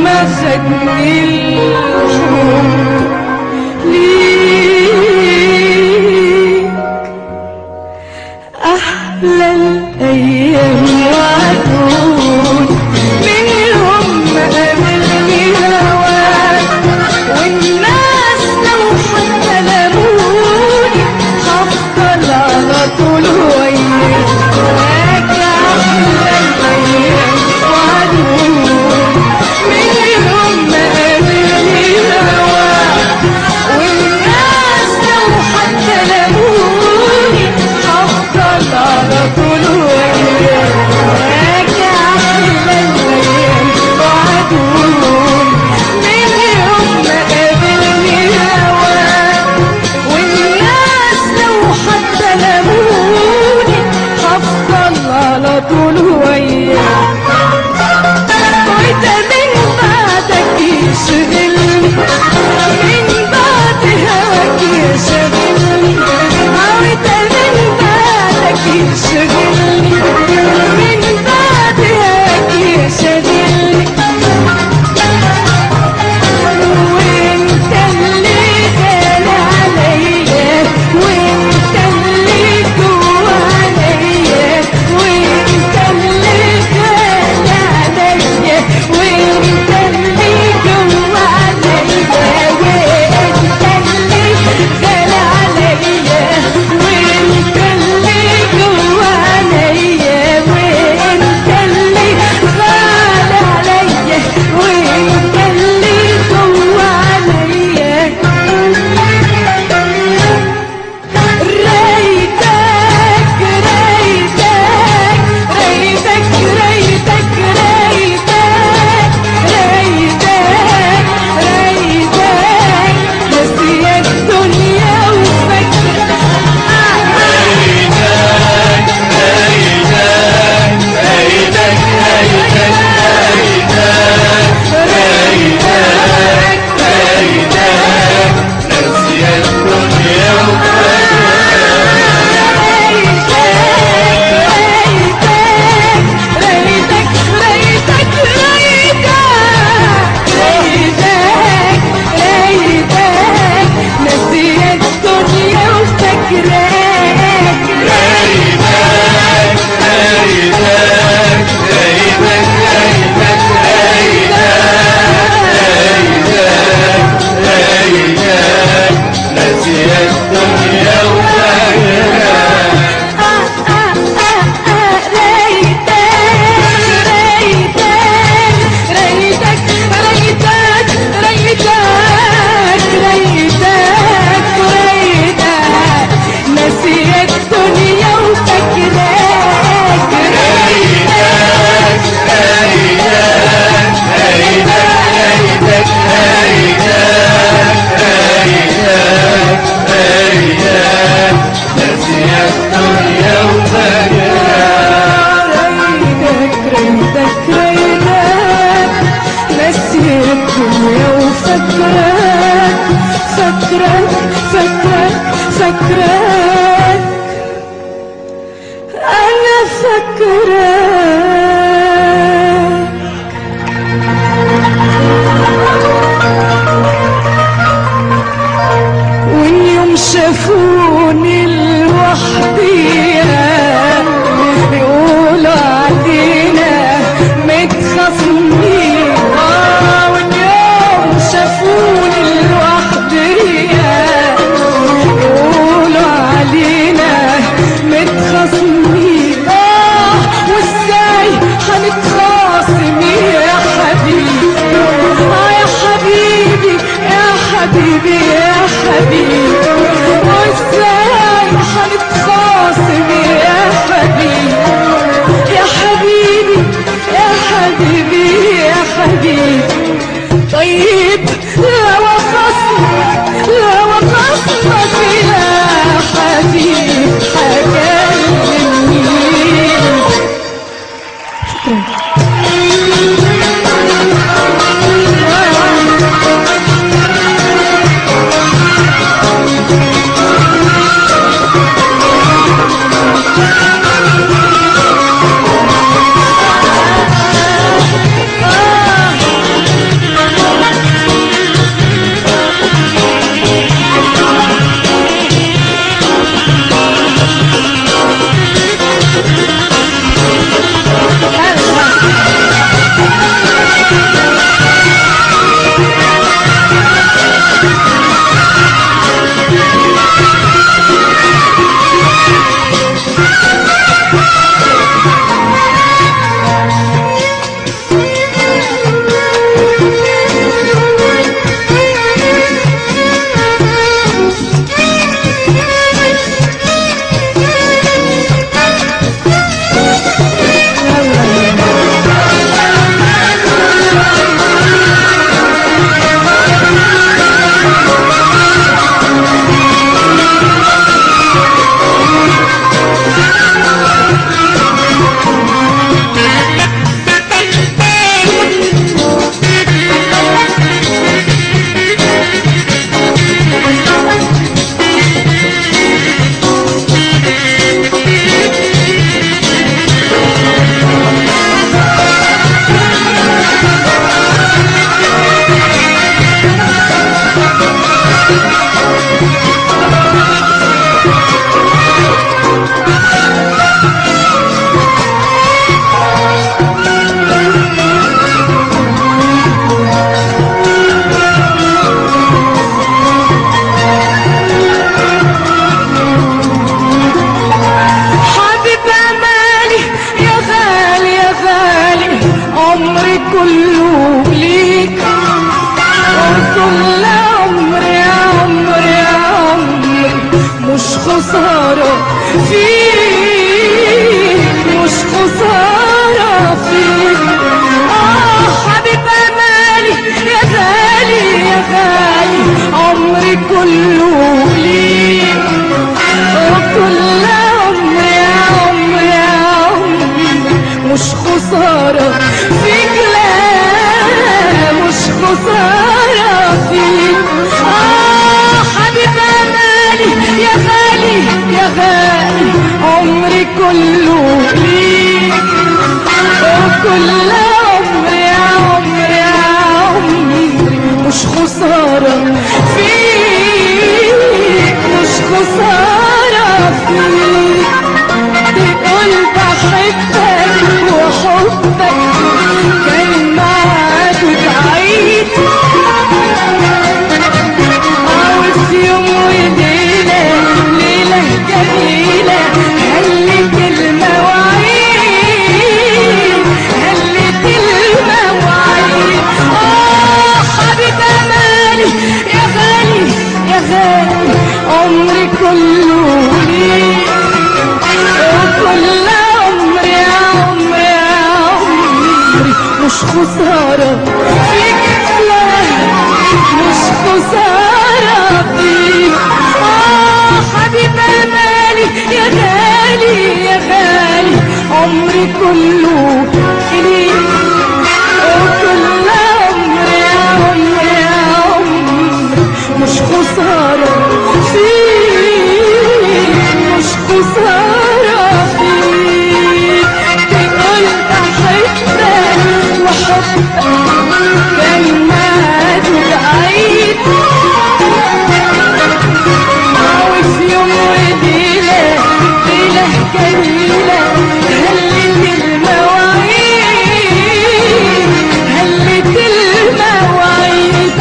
ما خدني الحب ليك أحلى الأيام وعدون منهم قابلني هواك والناس لو حتى لموني هفضل على طول وياك أحلى الأيام وعدون منهم قابلني هواك والناس خسارة فيك مش خسارة فيك آه حبيب أمالي يا غالي يا غالي عمري كله ليك وكل عمري يا عمري يا عمري مش خسارة فيك لا مش خسارة فيك آه حبيب أمالي يا غالي يا غالي عمري كله ليك وكل عمري يا عمري يا عمري مش خسارة فيك مش خسارة فيك تقول بحبك وحبك كان معاك بعيد عاوز يوم وليلة ليلة جميلة هلت المواعيد هلت المواعيد آه حبيب أمالي يا غالي يا غالي عمري كله ليك وكل عمري يا عمري يا عمري مش خسارة فيك لا مش خسارة فيك آه حبيب أمالي يا غالي يا غالي عمري كله ليك وكل عمري يا عمري يا عمري مش خسارة فيك مش خسارة فيك تقول بحبك وحبك كان معاك بعيد عاوز يوم وليلة ليلة جميلة هلت المواعيد هلت المواعيد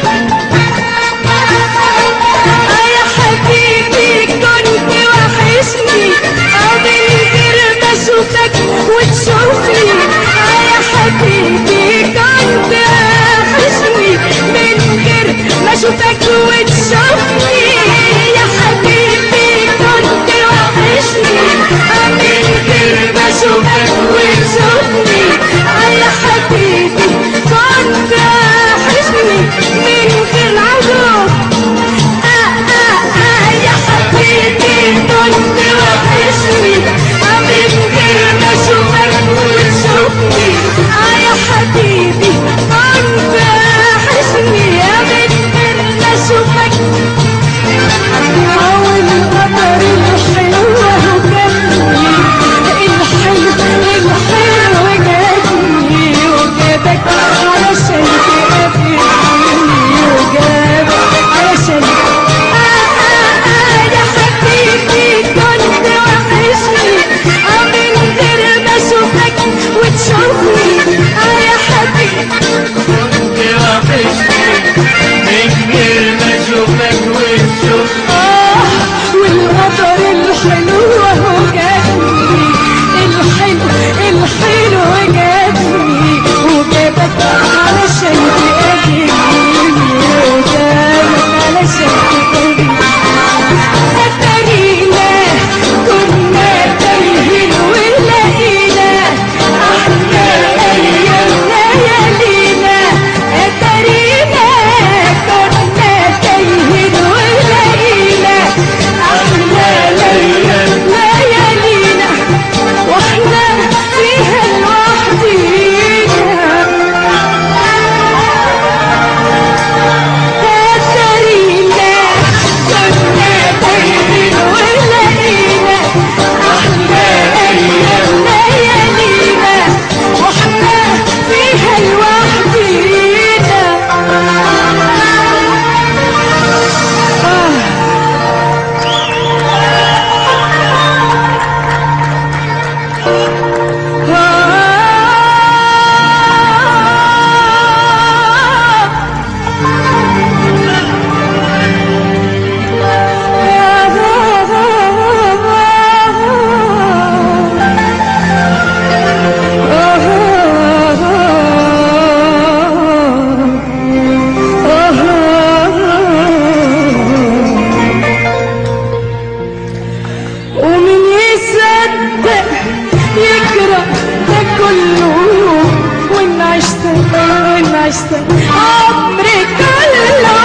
يا حبيبي كنت وحشني قبل غير ما اشوفك وتشوفني يا حبيبي كنت وحشني من غير ما اشوفك وتشوفني يا حبيبي كنت وحشني من غير ما اشوفك وتشوفني يا حبيبي كنت وحشني من غير عذاب يا حبيبي كنت وحشني من غير ما اشوفك وتشوفني يا حبيبي كنت وحشني من غير ما اشوفك حاول القدر الحلو جابني الحلو الحلو جابني وجابك علشان تقابلني وجابك علشان يا حبيبي كنت وحشني من غير ما اشوفك وتشوفني يا حبيبي كنت وحشني من غير ما اشوفك وتشوفني آه والقدر الحلو اهو جابني الحلو الحلو جابني وجابك علشان تقابلني وجابك علشان تقابلني أتارينا كنا تايهين ولقينا أحلى أيام ليالينا أتارينا كنا تايهين ولقينا أحلى يصدق يجرى ده كله وان عشت وان عشت عمري كله